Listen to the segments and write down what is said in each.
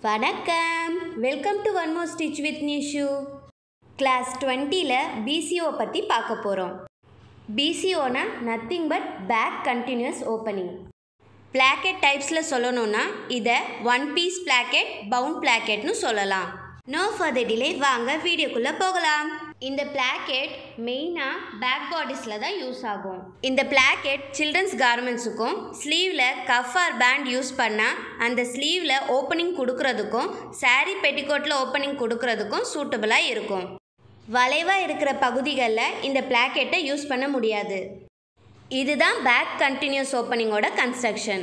வணக்கம் welcome to one more stitch with Nishu class டுவெண்ட்டியில் BCO பற்றி பார்க்க போகிறோம் பிசிஓனா nothing but back continuous opening placket டைப்ஸில் சொல்லணும்னா இதை ஒன் பீஸ் பிளாக்கெட் பவுண்ட் பிளாக்கெட்னு சொல்லலாம் நோ ஃபர்தர் டிலே வாங்க வீடியோக்குள்ளே போகலாம் இந்த பிளாக்கெட் மெயினாக பேக் பாடிஸில் தான் யூஸ் ஆகும் இந்த பிளாக்கெட் சில்ட்ரன்ஸ் கார்மெண்ட்ஸுக்கும் ஸ்லீவில் கஃப் ஆர் பேண்ட் யூஸ் பண்ணால் அந்த ஸ்லீவில் ஓப்பனிங் கொடுக்கறதுக்கும் saree பெட்டிகோட்டில் ஓப்பனிங் கொடுக்கறதுக்கும் சூட்டபுளாக இருக்கும் வளைவாக இருக்கிற பகுதிகளில் இந்த பிளாக்கெட்டை யூஸ் பண்ண முடியாது இதுதான் பேக் கண்டினியூஸ் ஓப்பனிங்கோட கன்ஸ்ட்ரக்ஷன்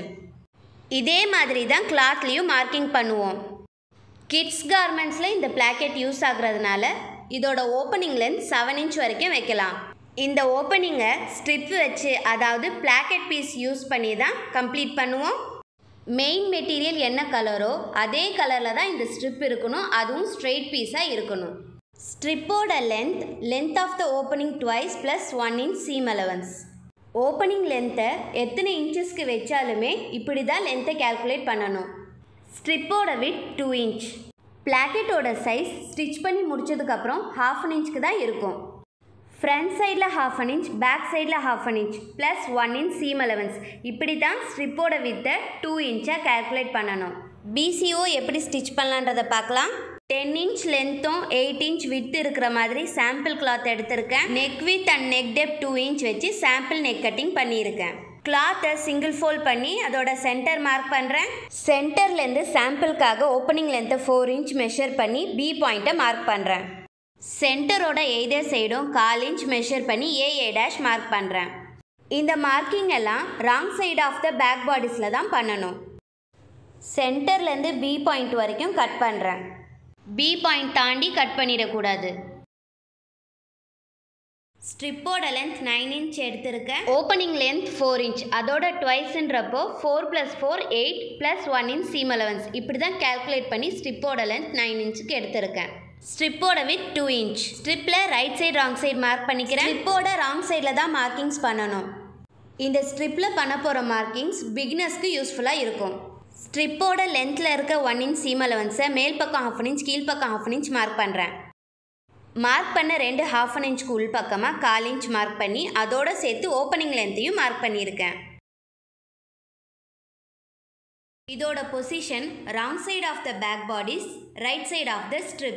இதே மாதிரி தான் கிளாத்லேயும் மார்க்கிங் பண்ணுவோம் கிட்ஸ் கார்மெண்ட்ஸில் இந்த பிளாக்கெட் யூஸ் ஆகுறதுனால இதோட ஓப்பனிங் லென்த் செவன் இன்ச் வரைக்கும் வைக்கலாம் இந்த ஓப்பனிங்கை ஸ்ட்ரிப் வச்சு அதாவது பிளாக்கெட் பீஸ் யூஸ் பண்ணி தான் கம்ப்ளீட் பண்ணுவோம் மெயின் மெட்டீரியல் என்ன கலரோ அதே கலரில் தான் இந்த ஸ்ட்ரிப் இருக்கணும் அதுவும் ஸ்ட்ரெயிட் பீஸாக இருக்கணும் ஸ்ட்ரிப்போட length length of the opening twice plus one inch seam allowance opening லென்த்தை எத்தனை இன்ச்சஸ்க்கு வச்சாலுமே இப்படி தான் லென்த்தை கேல்குலேட் பண்ணணும் ஸ்ட்ரிப்போட விட் டூ இன்ச் பிளாக்கெட்டோட சைஸ் ஸ்டிச் பண்ணி முடிச்சதுக்கப்புறம் ஹாஃப் அன் இன்ச்சுக்கு தான் இருக்கும் ஃப்ரண்ட் சைடில் ஹாஃப் அன் இன்ச் பேக் சைடில் half an inch plus one inch seam allowance இப்படி தான் ஸ்ட்ரிப்போட வித்தை டூ இன்ச்சாக கேல்குலேட் பண்ணணும் பிசிஓ எப்படி ஸ்டிச் பண்ணலான்றதை பார்க்கலாம் டென் இன்ச் லென்த்தும் எயிட் இன்ச் வித் இருக்கிற மாதிரி சாம்பிள் கிளாத் எடுத்திருக்கேன் neck width and neck depth two inch வச்சு சாம்பிள் நெக் கட்டிங் பண்ணியிருக்கேன் கிளாத்தை சிங்கிள் ஃபோல்ட் பண்ணி அதோட சென்டர் மார்க் பண்ணுறேன் சென்டர்லேருந்து சாம்பிளுக்காக ஓப்பனிங் லென்த்தை ஃபோர் இன்ச் மெஷர் பண்ணி பி பாயிண்ட்டை மார்க் பண்ணுறேன் சென்டரோட எய்தர் சைடும் கால் இன்ச் மெஷர் பண்ணி ஏஏ டேஷ் மார்க் பண்ணுறேன் இந்த மார்க்கிங் எல்லாம் wrong side of the back பாடிஸில் தான் பண்ணணும் சென்டர்லேருந்து பி பாயிண்ட் வரைக்கும் கட் பண்ணுறேன் பி பாயிண்ட் தாண்டி கட் பண்ணிடக்கூடாது ஸ்ட்ரிப்போட லென்த் நைன் இன்ச் எடுத்திருக்கேன் ஓப்பனிங் லென்த் ஃபோர் இன்ச் அதோட டுவைஸ்ன்றப்போ four plus four eight plus one inch seam allowance இப்படி தான் கேல்குலேட் பண்ணி ஸ்ட்ரிப்போட லென்த் நைன் இன்ச்சுக்கு எடுத்திருக்கேன் ஸ்ட்ரிப்போட வித் டூ இன்ச் ஸ்ட்ரிப்பில் right side wrong side mark பண்ணிக்கிறேன் ஸ்ட்ரிப்போட ராங் சைடில் தான் மார்க்கிங்ஸ் பண்ணணும் இந்த ஸ்ட்ரிப்பில் பண்ண போகிற மார்க்கிங்ஸ் பிகினர்ஸ்க்கு யூஸ்ஃபுல்லாக இருக்கும் ஸ்ட்ரிப்போட லென்த்தில் இருக்க ஒன் இன்ச் சீம் அலவன்ஸை மேல் பக்கம் ஹாஃப் இன்ச் கீழ் பக்கம் ஹாஃப் இன்ச் மார்க் பண்ணுறேன் மார்க் பண்ண ரெண்டு ஹாஃப் அன் இன்ச்க்கு உள் பக்கமாக கால் இன்ச் மார்க் பண்ணி அதோட சேர்த்து ஓப்பனிங் லென்த்தையும் மார்க் பண்ணியிருக்கேன் இதோட position wrong side of the back bodice right side of the strip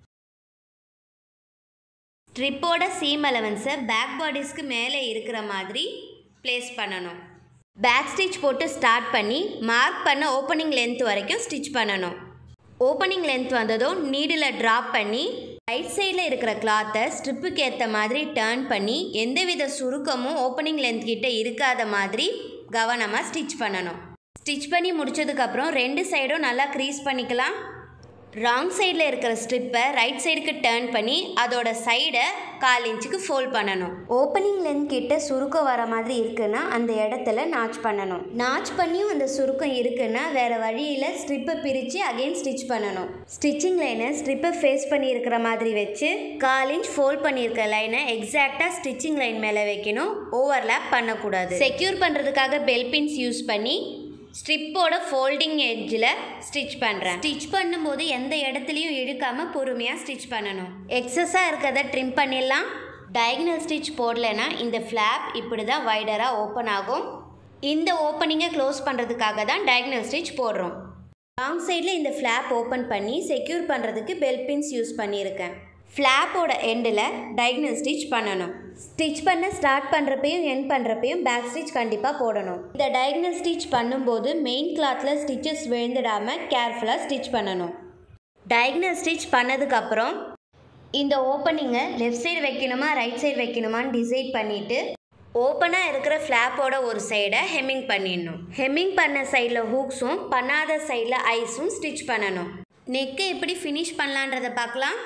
ஸ்ட்ரிப்போட சீம் அலவன்ஸை பேக் பாடிஸ்க்கு மேலே இருக்கிற மாதிரி ப்ளேஸ் பண்ணணும் பேக் ஸ்டிச் போட்டு ஸ்டார்ட் பண்ணி மார்க் பண்ண ஓப்பனிங் லென்த் வரைக்கும் ஸ்டிச் பண்ணணும் ஓப்பனிங் லென்த் வந்ததும் நீடில் ட்ராப் பண்ணி ரைட் சைடில் இருக்கிற கிளாத்தை ஸ்ட்ரிப்புக்கு ஏற்ற மாதிரி டேர்ன் பண்ணி எந்தவித சுருக்கமும் ஓப்பனிங் லென்த் கிட்ட இருக்காத மாதிரி கவனமாக ஸ்டிச் பண்ணணும் ஸ்டிச் பண்ணி முடிச்சதுக்கப்புறம் ரெண்டு சைடும் நல்லா க்ரீஸ் பண்ணிக்கலாம் ராங் சைடில் இருக்கிற ஸ்ட்ரிப்பை ரைட் சைடுக்கு டேர்ன் பண்ணி அதோட சைடை கால் இன்ச்சுக்கு ஃபோல்ட் பண்ணணும் ஓப்பனிங் லென்த் கிட்ட சுருக்கம் வர மாதிரி இருக்குன்னா அந்த இடத்துல நாச் பண்ணணும் நாச் பண்ணியும் அந்த சுருக்கம் இருக்குன்னா வேற வழியில் ஸ்ட்ரிப்பை பிரித்து அகைன் ஸ்டிச் பண்ணணும் ஸ்டிச்சிங் லைனை ஸ்ட்ரிப்பை ஃபேஸ் பண்ணி இருக்கிற மாதிரி வச்சு கால் இன்ச் ஃபோல்ட் பண்ணியிருக்க லைனை எக்ஸாக்டாக ஸ்டிச்சிங் லைன் மேலே வைக்கணும் ஓவர்லேப் பண்ணக்கூடாது செக்யூர் பண்ணுறதுக்காக பெல் பின்ஸ் யூஸ் பண்ணி ஸ்ட்ரிப்போட ஃபோல்டிங் எட்ஜில் ஸ்டிச் பண்ணுறேன் ஸ்டிச் பண்ணும்போது எந்த இடத்துலையும் இழுக்காமல் பொறுமையாக ஸ்டிச் பண்ணணும் எக்ஸஸாக இருக்கிறத ட்ரிம் பண்ணிடலாம் டயகனல் ஸ்டிச் போடலைன்னா இந்த ஃப்ளாப் இப்படி தான் வைடராக ஓப்பன் ஆகும் இந்த ஓப்பனிங்கை க்ளோஸ் பண்ணுறதுக்காக தான் டயகனல் ஸ்டிச் போடுறோம் ராங் சைடில் இந்த ஃப்ளாப் ஓப்பன் பண்ணி செக்யூர் பண்ணுறதுக்கு பெல் பின்ஸ் யூஸ் பண்ணியிருக்கேன் ஃப்ளாப்போட எண்டில் டயக்னல் ஸ்டிச் பண்ணணும் ஸ்டிச் பண்ண ஸ்டார்ட் பண்ணுறப்பையும் எண்ட் பண்ணுறப்பையும் பேக் ஸ்டிச் கண்டிப்பாக போடணும் இந்த டயக்னல் ஸ்டிச் பண்ணும்போது மெயின் கிளாத்தில் ஸ்டிச்சஸ் விழுந்துடாமல் கேர்ஃபுல்லாக ஸ்டிச் பண்ணணும் டயக்னல் ஸ்டிச் பண்ணதுக்கப்புறம் இந்த ஓப்பனிங்கை லெஃப்ட் சைடு வைக்கணுமா ரைட் சைடு வைக்கணுமான்னு டிசைட் பண்ணிவிட்டு ஓப்பனாக இருக்கிற ஃப்ளாப்போட ஒரு சைடை ஹெம்மிங் பண்ணிடணும் ஹெம்மிங் பண்ண சைடில் ஹூக்ஸும் பண்ணாத சைடில் ஐஸும் ஸ்டிச் பண்ணணும் நெக்கை எப்படி ஃபினிஷ் பண்ணலான்றதை பார்க்கலாம்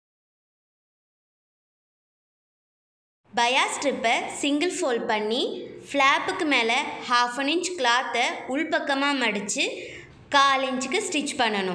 பயா ஸ்ட்ரிப்பை சிங்கிள் ஃபோல்ட் பண்ணி ஃப்ளாப்புக்கு மேலே ஹாஃப் அன் இன்ச் கிளாத்தை உள்பக்கமாக மடித்து கால் இன்ச்சுக்கு ஸ்டிச் பண்ணணும்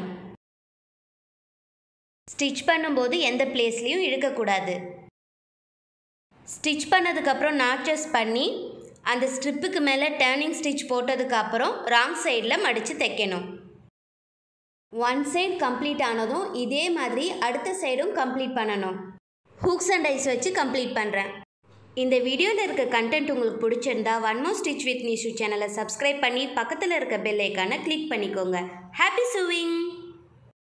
ஸ்டிச் பண்ணும்போது எந்த பிளேஸ்லேயும் இழுக்கக்கூடாது ஸ்டிச் பண்ணதுக்கப்புறம் நாச்சஸ் பண்ணி அந்த ஸ்ட்ரிப்புக்கு மேலே டேர்னிங் ஸ்டிச் போட்டதுக்கப்புறம் ராங் சைடில் மடித்து தைக்கணும் ஒன் சைடு கம்ப்ளீட் ஆனதும் இதே மாதிரி அடுத்த சைடும் கம்ப்ளீட் பண்ணணும் ஹூக்ஸ் அண்ட் ஐஸ் வச்சு கம்ப்ளீட் பண்ணுறேன் இந்த வீடியோவில் இருக்க கண்டென்ட் உங்களுக்கு பிடிச்சிருந்தா one more stitch with Nishu சேனலை சப்ஸ்கிரைப் பண்ணி பக்கத்தில் இருக்க பெல் ஐக்கானை கிளிக் பண்ணிக்கோங்க ஹாப்பி சூவிங்